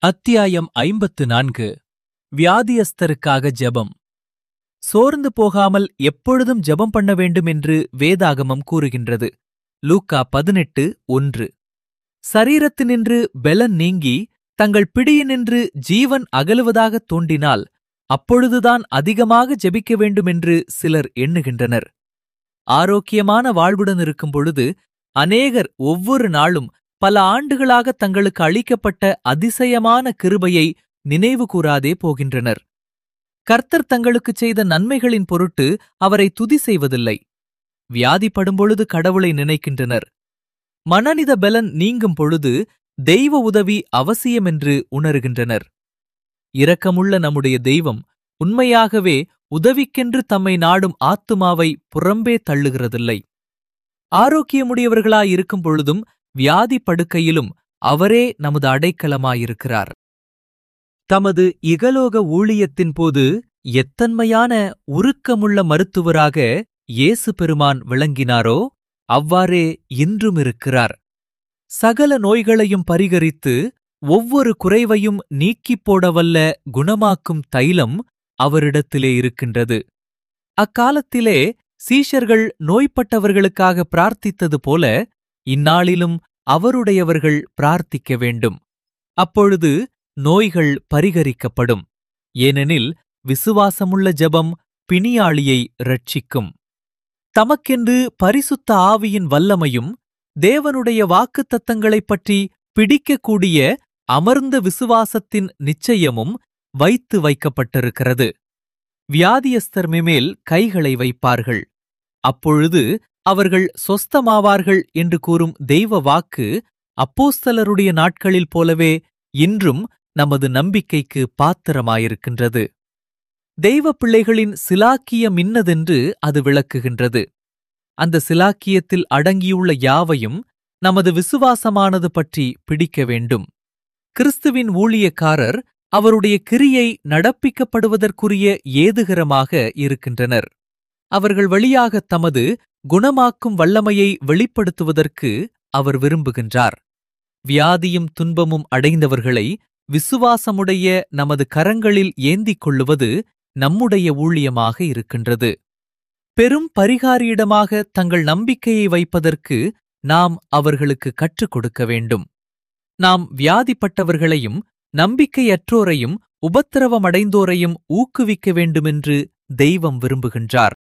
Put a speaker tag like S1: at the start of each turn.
S1: அத்தியாயம் ஐம்பத்து நான்கு வியாதியஸ்தருக்காக ஜெபம் சோர்ந்து போகாமல் எப்பொழுதும் ஜெபம் பண்ண வேண்டும் என்று வேதாகமம் கூறுகின்றது லூக்கா பதினெட்டு ஒன்று சரீரத்தினின்று பெலன் நீங்கி தங்கள் பிடியினின்று ஜீவன் அகலுவதாகத் தோன்றினால் அப்பொழுதுதான் அதிகமாக ஜெபிக்க வேண்டுமென்று சிலர் எண்ணுகின்றனர் ஆரோக்கியமான வாழ்வுடன் இருக்கும் பொழுது அநேகர் ஒவ்வொரு நாளும் பல ஆண்டுகளாக தங்களுக்கு அளிக்கப்பட்ட அதிசயமான கிருபையை நினைவு கூறாதே போகின்றனர் கர்த்தர் தங்களுக்குச் செய்த நன்மைகளின் பொருட்டு அவரை துதி செய்வதில்லை வியாதிப்படும் பொழுது கடவுளை நினைக்கின்றனர் மனநித பலன் நீங்கும் பொழுது தெய்வ உதவி அவசியமென்று உணருகின்றனர் இரக்கமுள்ள நம்முடைய தெய்வம் உண்மையாகவே உதவிக்கென்று தம்மை நாடும் ஆத்துமாவை புறம்பே தள்ளுகிறதில்லை ஆரோக்கியமுடையவர்களாயிருக்கும் பொழுதும் வியாதி படுக்கையிலும் அவரே நமது அடைக்கலமாயிருக்கிறார் தமது இகலோக ஊழியத்தின் போது எத்தன்மையான உருக்கமுள்ள மருத்துவராக இயேசு பெருமான் விளங்கினாரோ அவ்வாறே இன்றும் இருக்கிறார் சகல நோய்களையும் பரிகரித்து ஒவ்வொரு குறைவையும் நீக்கிப் போடவல்ல குணமாக்கும் தைலம் அவரிடத்திலே இருக்கின்றது அக்காலத்திலே சீஷர்கள் நோய்பட்டவர்களுக்காக பிரார்த்தித்தது போல இந்நாளிலும் அவருடையவர்கள் பிரார்த்திக்க வேண்டும் அப்பொழுது நோய்கள் பரிகரிக்கப்படும் ஏனெனில் விசுவாசமுள்ள ஜெபம் பிணியாளியை ரட்சிக்கும் தமக்கென்று பரிசுத்த ஆவியின் வல்லமையும் தேவனுடைய வாக்குத்தத்தங்களைப் பற்றி பிடிக்கக்கூடிய அமர்ந்த விசுவாசத்தின் நிச்சயமும் வைத்து வைக்கப்பட்டிருக்கிறது வியாதியஸ்தர் மேல் கைகளை வைப்பார்கள் அப்பொழுது அவர்கள் சொஸ்தமாவார்கள் என்று கூறும் தெய்வ வாக்கு அப்போஸ்தலருடைய நாட்களில் போலவே இன்றும் நமது நம்பிக்கைக்கு பாத்திரமாயிருக்கின்றது தெய்வ பிள்ளைகளின் சிலாக்கியம் இன்னதென்று அது விளக்குகின்றது அந்த சிலாக்கியத்தில் அடங்கியுள்ள யாவையும் நமது விசுவாசமானது பற்றி பிடிக்க வேண்டும் கிறிஸ்துவின் ஊழியக்காரர் அவருடைய கிரியை நடப்பிக்கப்படுவதற்குரிய ஏதுகரமாக இருக்கின்றனர் அவர்கள் வழியாக தமது குணமாக்கும் வல்லமையை வெளிப்படுத்துவதற்கு அவர் விரும்புகின்றார் வியாதியும் துன்பமும் அடைந்தவர்களை விசுவாசமுடைய நமது கரங்களில் ஏந்திக் கொள்ளுவது நம்முடைய ஊழியமாக இருக்கின்றது பெரும் பரிகாரியிடமாக தங்கள் நம்பிக்கையை வைப்பதற்கு நாம் அவர்களுக்கு கற்றுக் கொடுக்க வேண்டும் நாம் வியாதிப்பட்டவர்களையும் நம்பிக்கையற்றோரையும் உபத்திரவமடைந்தோரையும் ஊக்குவிக்க வேண்டுமென்று தெய்வம் விரும்புகின்றார்